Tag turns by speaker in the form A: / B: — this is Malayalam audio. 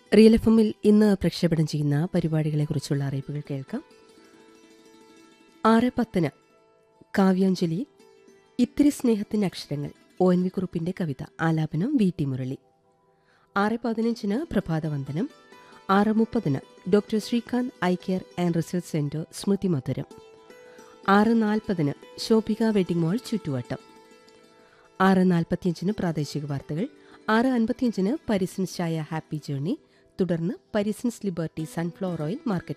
A: റിയൽ എഫ് എമ്മിൽ ഇന്ന് പ്രക്ഷേപണം ചെയ്യുന്ന പരിപാടികളെക്കുറിച്ചുള്ള അറിയിപ്പുകൾ കേൾക്കാം ആറ് പത്തിന് കാവ്യാഞ്ജലി ഇത്തിരി സ്നേഹത്തിൻ്റെ അക്ഷരങ്ങൾ ഒ എൻ വി കുറുപ്പിൻ്റെ കവിത ആലാപനം വി ടി മുരളി ആറ് പതിനഞ്ചിന് പ്രഭാതവന്ദനം ആറ് മുപ്പതിന് doctor Srikanth eye care and research centre സ്മൃതി മധുരം ആറ് നാൽപ്പതിന് ശോഭിക വെഡിംഗ് മാൾ ചുറ്റുവട്ടം ആറ് നാൽപ്പത്തിയഞ്ചിന് പ്രാദേശിക വാർത്തകൾ ആറ് അൻപത്തിയഞ്ചിന് പരിസൻസ് ചായ ഹാപ്പി ജേർണി തുടർന്ന് Parisons Liberty sunflower oil market